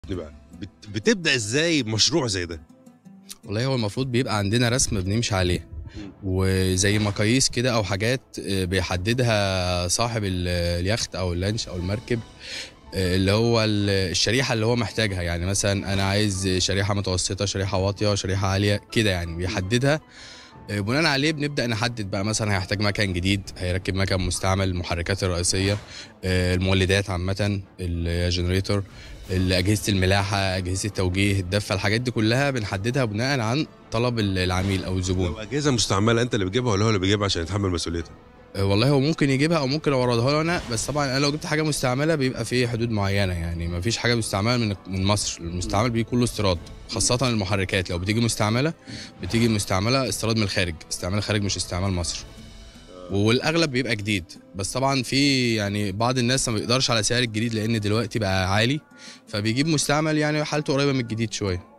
بقى بت- بتبدا ازاي مشروع زي ده والله هو المفروض بيبقى عندنا رسم بنمشي عليه وزي مقاييس كده او حاجات آه، بيحددها صاحب ال- اليخت او اللانش او المركب آه، اللي هو ال- الشريحه اللي هو محتاجها يعني مثلا انا عايز شريحه متوسطه شريحه واطيه شريحه عاليه كده يعني بيحددها آه، بناء عليه بنبدا نحدد بقى مثلا هيحتاج مكان جديد هيركب مكان مستعمل المحركات الرئيسيه آه، المولدات عامه الجنريتور اجهزه الملاحه اجهزه التوجيه الدفه الحاجات دي كلها بنحددها بناء عن طلب العميل او الزبون لو اجهزه مستعمله انت اللي بتجيبها ولا هو اللي بيجيبها عشان يتحمل مسؤوليتها آه، والله هو ممكن يجيبها او ممكن اوردها له انا بس طبعا انا لو جبت حاجه مستعمله بيبقى في حدود معينه يعني ما فيش حاجه مستعمله من من مصر المستعمل بيجي كله استيراد خاصه المحركات لو بتيجي مستعمله بتيجي مستعمله استيراد من الخارج استعمال خارج مش استعمال مصر والاغلب بيبقى جديد بس طبعا في يعني بعض الناس ما بيقدرش على سعر الجديد لان دلوقتي بقى عالي فبيجيب مستعمل يعني حالته قريبه من الجديد شويه